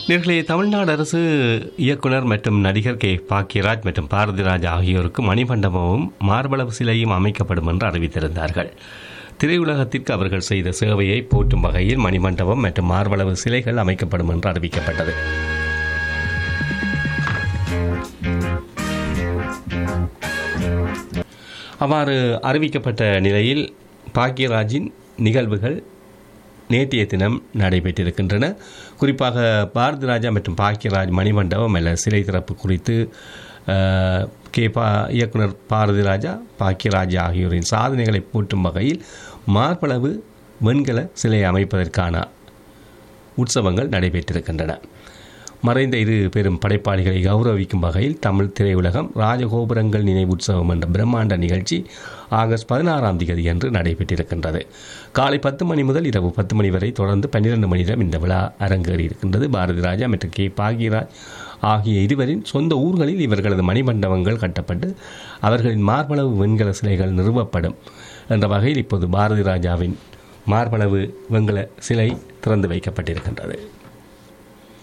நேர்களே தமிழ்நாடு அரசு இயக்குனர் மற்றும் நடிகர் கே பாக்கியராஜ் மற்றும் பாரதிராஜ் ஆகியோருக்கு மணிமண்டபமும் மார்பளவு சிலையும் அமைக்கப்படும் என்று அறிவித்திருந்தார்கள் திரையுலகத்திற்கு அவர்கள் செய்த சேவையை போற்றும் வகையில் மணிமண்டபம் மற்றும் மார்பளவு சிலைகள் அமைக்கப்படும் என்று அறிவிக்கப்பட்டது அவ்வாறு அறிவிக்கப்பட்ட நிலையில் பாக்கியராஜின் நிகழ்வுகள் நேற்றைய தினம் நடைபெற்றிருக்கின்றன குறிப்பாக பாரதி ராஜா மற்றும் பாக்கியராஜ் மணிமண்டபம் அல்ல சிலை திறப்பு குறித்து அஹ், கே பா இயக்குனர் பாரதி ராஜா பாக்கியராஜ் ஆகியோரின் சாதனைகளை போற்றும் வகையில் மார்பளவு வெண்கல சிலை அமைப்பதற்கான உற்சவங்கள் நடைபெற்றிருக்கின்றன மறைந்த இரு பெரும் படைப்பாளிகளை கௌரவிக்கும் வகையில் தமிழ் திரையுலகம் ராஜகோபுரங்கள் நினைவு உற்சவம் என்ற பிரம்மாண்ட நிகழ்ச்சி ஆகஸ்ட் பதினாறாம் தேதி அன்று நடைபெற்றிருக்கின்றது காலை பத்து மணி முதல் இரவு பத்து மணி வரை தொடர்ந்து பன்னிரண்டு மணி நேரம் இந்த விழா அரங்கேறி இருக்கின்றது பாரதி ராஜா மற்றும் கே பாகியராஜ் ஆகிய இருவரின் சொந்த ஊர்களில் இவர்களது மணிமண்டபங்கள் கட்டப்பட்டு அவர்களின் மார்பளவு வெண்கல சிலைகள் நிறுவப்படும் என்ற வகையில் இப்போது பாரதி ராஜாவின் மார்பளவு வெண்கல சிலை திறந்து வைக்கப்பட்டிருக்கின்றது